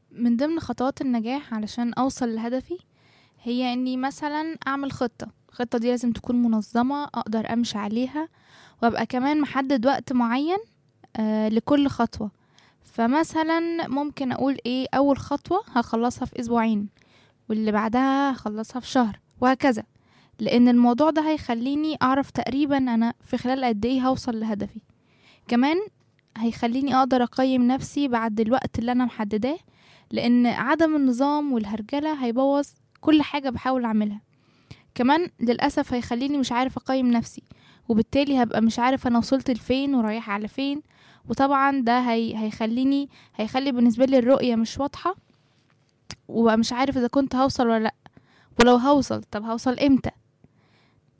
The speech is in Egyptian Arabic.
من ضمن خطوات النجاح علشان اوصل لهدفي هي اني مثلا اعمل خطة الخطة دي لازم تكون منظمة اقدر امشي عليها وابقى كمان محدد وقت معين آه لكل خطوة فمثلا ممكن اقول ايه اول خطوة هخلصها في اسبوعين واللي بعدها هخلصها في شهر وهكذا لان الموضوع ده هيخليني اعرف تقريبا انا في خلال قد ايه هوصل لهدفي كمان هيخليني اقدر اقيم نفسي بعد الوقت اللي انا محدداه لان عدم النظام والهرجله هيبوظ كل حاجه بحاول اعملها كمان للاسف هيخليني مش عارف اقيم نفسي وبالتالي هبقى مش عارف انا وصلت لفين ورايحه على فين وطبعا ده هي هيخليني هيخلي بالنسبه لي الرؤيه مش واضحه وبقى مش عارف اذا كنت هوصل ولا لا ولو هوصل طب هوصل امتى